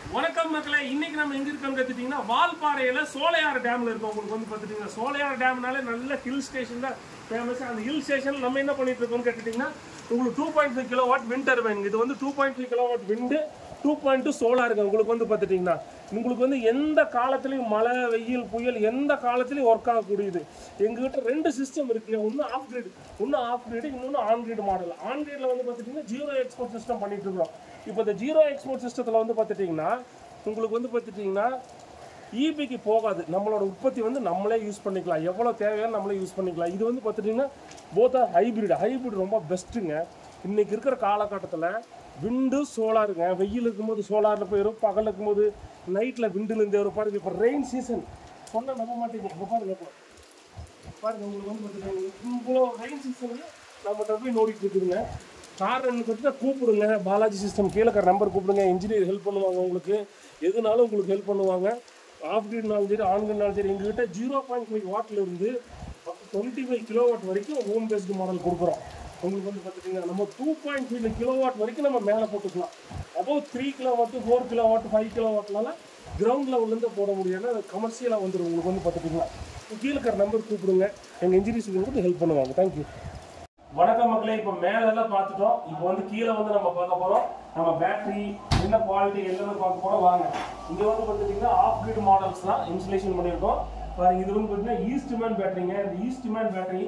வணக்கம் மக்களே இன்னைக்கு நம்ம எங்க இருக்கோம்னு கத்துட்டீங்கன்னா வால்பாறையில சோலையார் டேம்ல இருக்கோம் உங்களுக்கு வந்து பாத்துட்டீங்கன்னா சோலையார் டேம்னாலே நல்ல ஹில் ஸ்டேஷன் தான் ஃபேமஸ் அந்த ஹில் ஸ்டேஷன் நம்ம என்ன பண்ணிட்டு இருக்கோம்னு கேட்டுட்டீங்கன்னா உங்களுக்கு two point five kilowatt wind turbine இது வந்து two point five kilowatt wind two point two சோலாருங்க உங்களுக்கு வந்து பார்த்துட்டிங்கன்னா உங்களுக்கு வந்து எந்த காலத்துலையும் மழை வெயில் புயல் எந்த காலத்துலையும் ஒர்க் ஆகக்கூடியது எங்ககிட்ட ரெண்டு சிஸ்டம் இருக்குங்க ஒன்று ஆஃப் கிரேட் ஒன்று ஆஃப் கிரேடு இன்னொன்று ஆன் கிரேட் மாடல் ஆன் கிரேடில் வந்து பார்த்துட்டிங்கன்னா ஜீரோ எக்ஸ்போர்ட் சிஸ்டம் பண்ணிட்டு இருக்கோம் இப்போ இந்த ஜீரோ எக்ஸ்போர்ட் சிஸ்டத்தில் வந்து பார்த்துட்டிங்கன்னா உங்களுக்கு வந்து பார்த்துட்டிங்கன்னா ஈபிக்கு போகாது நம்மளோட உற்பத்தி வந்து நம்மளே யூஸ் பண்ணிக்கலாம் எவ்வளோ தேவையான நம்மளே யூஸ் பண்ணிக்கலாம் இது வந்து பார்த்துட்டிங்கன்னா போத்தா ஹைபிரிட் ஹைபிரிட் ரொம்ப பெஸ்ட்டுங்க இன்னைக்கு இருக்கிற காலகட்டத்தில் விண்டு சோலாருங்க வெயில் இருக்கும்போது சோலாரில் போயிடும் பகல் இருக்கும்போது நைட்டில் விண்டுலேருந்து வரும் பாருங்க இப்போ ரெயின் சீசன் சொன்ன நம்ப மாட்டேங்க இப்போ பாருங்க இப்போ பாருங்க உங்களுக்கு வந்து பார்த்துட்டிங்கன்னா இவ்வளோ ரெயின் சீசனில் நம்மகிட்ட போய் நோடிட்டு இருக்குதுங்க காரணம் பார்த்தீங்கன்னா கூப்பிடுங்க பாலாஜி சிஸ்டம் கீழே இருக்கிற நம்பர் கூப்பிடுங்க இன்ஜினியர் ஹெல்ப் பண்ணுவாங்க உங்களுக்கு எதுனாலும் உங்களுக்கு ஹெல்ப் பண்ணுவாங்க ஆஃப் கிரீட்னாலும் சரி ஆன் கிரீட்னாலும் சரி எங்ககிட்ட ஜீரோ பாயிண்ட் ஃபைவ் வாட்ல இருந்து டுவெண்ட்டி ஃபைவ் கிலோ வாட் வரைக்கும் ஹோம் பேஸ்டு மாடல் கொடுக்குறோம் உங்களுக்கு வந்து பார்த்துட்டிங்கன்னா நம்ம two point five kilowatt வரைக்கும் நம்ம மேலே போட்டுக்கலாம் அப்போ three kilowatt four kilowatt five kilo வாட்லாம் கிரவுண்ட் லெவல்லேருந்து போட முடியாது அது கமர்ஷியலாக வந்துடும் உங்களுக்கு வந்து பார்த்துட்டிங்கன்னா கீழே இருக்கிற நம்பர் கூப்பிடுங்க எங்கள் இன்ஜினியர்ஸ் வந்து ஹெல்ப் பண்ணுவாங்க தேங்க்யூ வணக்கம் மக்களே இப்போ மேல எல்லாம் பார்த்துட்டோம் இப்போ வந்து கீழே வந்து நம்ம பார்க்க போறோம் நம்ம பேட்டரி என்ன குவாலிட்டி எல்லாமே பார்க்க போறோம் வாங்க இங்க வந்து பார்த்துட்டீங்கன்னா ஆஃப் கிரிட் மாடல்ஸ் தான் இன்ஸ்டலேஷன் பண்ணியிருக்கோம் பாருங்க இது வந்து பார்த்தீங்கன்னா ஈஸ்ட் மேன் பேட்டரிங்க இந்த ஈஸ்ட் மேன் பேட்டரி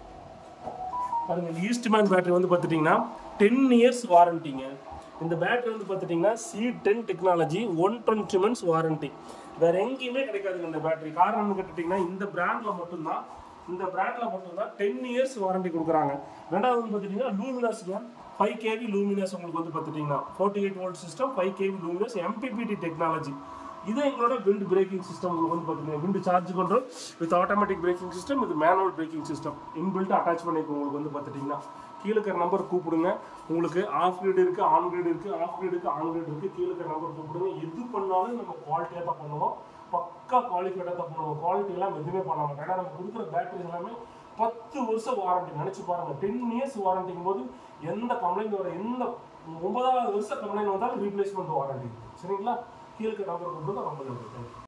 பாருங்க இந்த ஈஸ்ட் மேன் பேட்டரி வந்து பார்த்துட்டிங்கன்னா டென் இயர்ஸ் வாரண்டிங்க இந்த பேட்டரி வந்து பார்த்துட்டிங்கன்னா C ten technology one twenty months warranty வேற எங்கேயுமே கிடைக்காதுங்க இந்த பேட்டரி காரணம் கேட்டுட்டிங்கன்னா இந்த பிராண்ட்ல மட்டும்தான் இந்த பிராண்ட்ல மட்டும்தான் டென் இயர்ஸ் வாரண்டி கொடுக்குறாங்க ரெண்டாவது வந்து பார்த்துட்டிங்கன்னா லூமினஸ்ங்க ஃபைவ் கேவி லூமினஸ் உங்களுக்கு வந்து பார்த்துட்டிங்கன்னா forty eight volt system five KV Luminous MPPT technology இது எங்களோட விண்ட் பிரேக்கிங் சிஸ்டம் உங்களுக்கு வந்து பார்த்தீங்கன்னா wind charge control with automatic braking system இது manual braking system inbuilt attach பண்ணிருக்கோம் உங்களுக்கு வந்து பார்த்துட்டிங்கன்னா கீழே இருக்கிற நம்பர் கூப்பிடுங்க உங்களுக்கு ஆஃப் கிரேட் இருக்கு ஆன் கிரேட் இருக்கு ஆஃப் கிரேட் இருக்கு ஆன் கிரேட் இருக்கு கீழே இருக்கிற நம்பர் கூப்பிடுங்க எது பண்ணாலும் நம்ம குவாலிட்டியாக தான் பண்ணுவோம் பக்கா குவாலிஃபைடாக தான் பண்ணுவோம் குவாலிட்டி எல்லாம் எதுவுமே பண்ண மாட்டோம் ஏன்னா நம்ம கொடுக்குற பேட்டரி எல்லாமே பத்து வருஷம் வாரண்டி நினைச்சு பாருங்க டென் இயர்ஸ் வாரண்டிங்கும் போது எந்த கம்ப்ளைண்ட் வர எந்த ஒன்பதாவது வருஷம் கம்ப்ளைண்ட் வந்தாலும் ரீப்ளேஸ்மெண்ட் வாரண்டி சரிங்களா கீழே நம்பர் கொடுத்து ரொம்ப நன்றி